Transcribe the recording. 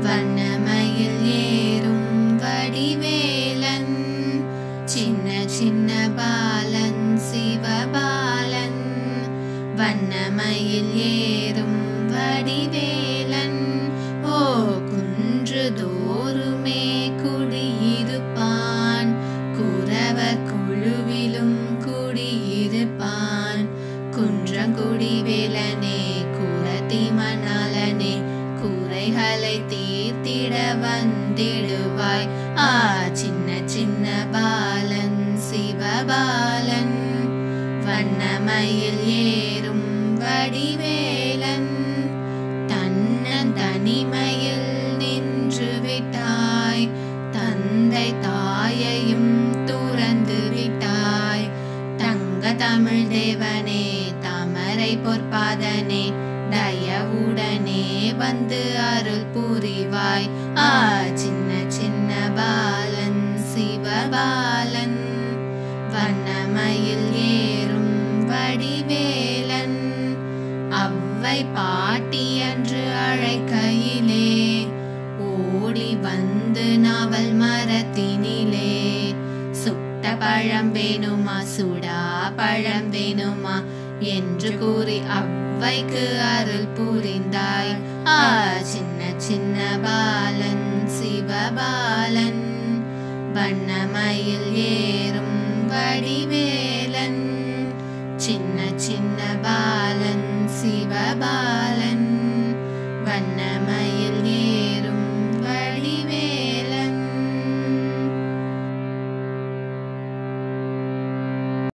வண்ணமயில் ஏறும் வடிவேலன் சின்ன சின்ன பாலன் சிவபாலன் வண்ணமயில் ஏறும் வடிவேலன் ஓ குன்று தோறுமே குடியிருப்பான் குறவர் குழுவிலும் குடியிருப்பான் குன்றங்குடி வேலனே குரத்தி மணாலனே குறைகளை தீர்த்திட வந்திடுவாய் ஆ சின்ன சின்ன பாலன் சிவபாலன் வண்ணமயில் ஏறும் வடிவேலன் தன்னன் தனிமையில் நின்று விட்டாய் தந்தை தாயையும் துறந்து விட்டாய் தங்க தமிழ் தேவனே தாமரை பொற்பாதனே தயவுடனே வந்து அருள் புரிவாய் ஆ சின்ன சின்ன பாலன் சிவபாலன் வண்ணமயில் ஏறும் வடிவேலன் அவ்வை பாட்டி என்று அழைக்கையிலே ஓடி வந்து நாவல் மரத்தினிலே சுட்ட பழம் வேணுமா சுடா பழம் வேணுமா என்று கூறி அவ்வைக்கு அருள் புரிந்தாய் ஆ சின்ன சின்ன பாலன் சிவபாலன் வண்ணமயில் ஏறும் வடிவேலன் சின்ன சின்ன பாலன் சிவபாலன்